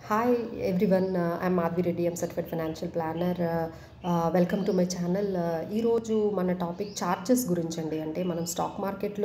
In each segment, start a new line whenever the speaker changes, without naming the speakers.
Hi everyone, uh, I'm Madhvi Reddy, I'm certified financial planner. Uh, uh, welcome to my channel ఈరోజు మన topic charges గురించి అండి అంటే మనం స్టాక్ మార్కెట్లో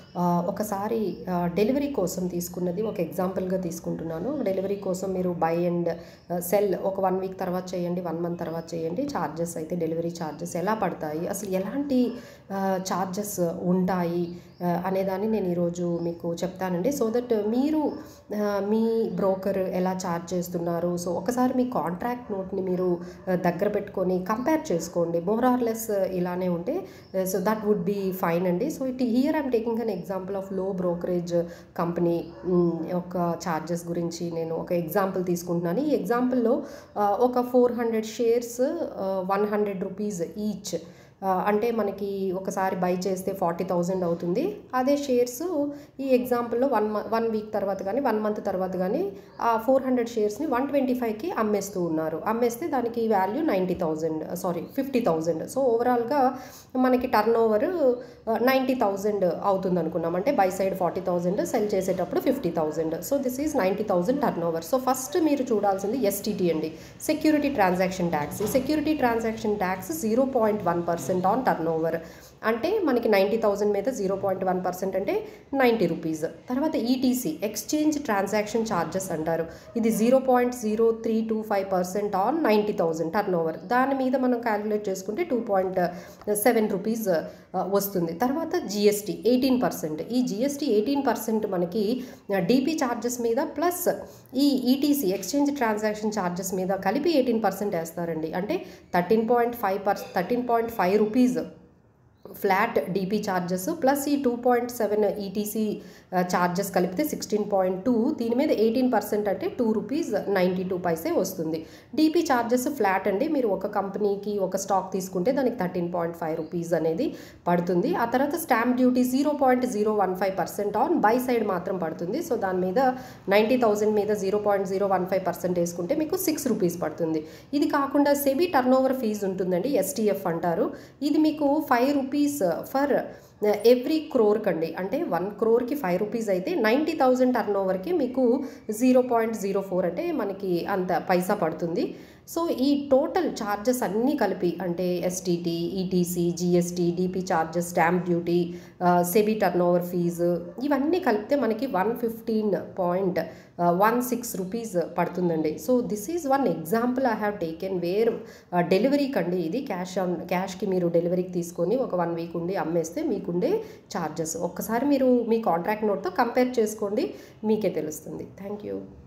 ఒకసారి డెలివరీ కోసం తీసుకున్నది ఒక ఎగ్జాంపుల్గా తీసుకుంటున్నాను డెలివరీ కోసం మీరు బై అండ్ సెల్ ఒక వన్ వీక్ తర్వాత చేయండి వన్ మంత్ తర్వాత చేయండి ఛార్జెస్ అయితే డెలివరీ ఛార్జెస్ ఎలా పడతాయి అసలు ఎలాంటి ఛార్జెస్ ఉంటాయి ఆ, అనేదాన్ని నేను ఈరోజు మీకు చెప్తానండి సో దట్ మీరు ఆ, మీ బ్రోకర్ ఎలా ఛార్జ్ చేస్తున్నారు సో ఒకసారి మీ కాంట్రాక్ట్ నోట్ని మీరు ఆ, దగ్గర పెట్టుకొని కంపేర్ చేసుకోండి మోర్ ఆర్ లెస్ ఇలానే ఉంటే so that would be fine అండి so it here I'm taking an example of low brokerage company ఒక ఛార్జెస్ గురించి నేను ఒక ఎగ్జాంపుల్ తీసుకుంటున్నాను ఈ ఎగ్జాంపుల్లో ఒక four hundred shares one hundred rupees each ఆ, అంటే మనకి ఒకసారి బై చేస్తే ఫార్టీ థౌజండ్ అవుతుంది అదే షేర్స్ ఈ ఎగ్జాంపుల్లో వన్ వన్ వీక్ తర్వాత కానీ వన్ మంత్ తర్వాత కానీ ఆ ఫోర్ హండ్రెడ్ షేర్స్ని వన్ ట్వంటీ ఫైవ్కి అమ్మేస్తూ ఉన్నారు అమ్మేస్తే దానికి value ninety thousand sorry fifty thousand so ఓవరాల్గా మనకి టర్న్ ఓవర్ నైంటీ థౌజండ్ అవుతుంది అనుకున్నాం అంటే buy side forty thousand sell చేసేటప్పుడు fifty thousand so this is ninety thousand turnover so first మీరు చూడాల్సింది ఎస్టీటీ అండి సెక్యూరిటీ ట్రాన్సాక్షన్ ట్యాక్స్ ఈ security transaction tax zero point one percent on turnover అంటే మనకి నైంటీ థౌజండ్ మీద zero point one percent అంటే ninety rupees తర్వాత ETC exchange transaction charges అంటారు ఇది zero point zero three two five percent on ninety thousand turnover దాని మీద మనం క్యాలిక్యులేట్ చేసుకుంటే టూ పాయింట్ సెవెన్ రూపీస్ వస్తుంది తర్వాత జిఎస్టీ ఎయిటీన్ పర్సెంట్ ఈ జిఎస్టీ ఎయిటీన్ పర్సెంట్ మనకి డిపి ఛార్జెస్ మీద ప్లస్ ఈ ఈటీసీ ఎక్స్చేంజ్ ట్రాన్సాక్షన్ ఛార్జెస్ మీద కలిపి ఎయిటీన్ పర్సెంట్ వేస్తారండి అంటే thirteen point five per thirteen point five rupees flat DP charges plus ఈ two point seven ETC charges కలిపితే సిక్స్టీన్ పాయింట్ టూ దీని మీద ఎయిటీన్ పర్సెంట్ అంటే two rupees ninety two paise వస్తుంది డిపి ఛార్జెస్ ఫ్లాట్ అండి మీరు ఒక కంపెనీకి ఒక స్టాక్ తీసుకుంటే దానికి థర్టీన్ పాయింట్ ఫైవ్ రూపీస్ అనేది పడుతుంది ఆ తర్వాత stamp duty zero point zero one five percent on buy side మాత్రం పడుతుంది సో దాని మీద నైంటీ థౌజండ్ మీద zero point zero one five percent వేసుకుంటే మీకు సిక్స్ రూపీస్ పడుతుంది ఇది కాకుండా సెబీ టర్న్ ఓవర్ ఫీజు ఉంటుందండి ఎస్టీఎఫ్ అంటారు ఇది మీకు five rupees for every crore కండి అంటే వన్ క్రోర్కి ఫైవ్ రూపీస్ అయితే నైంటీ థౌజండ్ టర్న్ ఓవర్కి మీకు జీరో పాయింట్ జీరో ఫోర్ అంటే మనకి అంత పైసా పడుతుంది సో ఈ టోటల్ ఛార్జెస్ అన్నీ కలిపి అంటే STT ETC GST DP charges stamp duty SEBI turnover fee ఇవన్నీ కలిపితే మనకి one fifteen point one six rupees పడుతుందండి so this is one example I have taken where డెలివరీకి అండి ఇది క్యాష్ ఆన్ క్యాష్కి మీరు డెలివరీకి తీసుకొని ఒక వన్ వీక్ ఉండి అమ్మేస్తే మీకుండే ఛార్జెస్ ఒక్కసారి మీరు మీ కాంట్రాక్ట్ నోట్తో కంపేర్ చేసుకోండి మీకే తెలుస్తుంది థ్యాంక్ యూ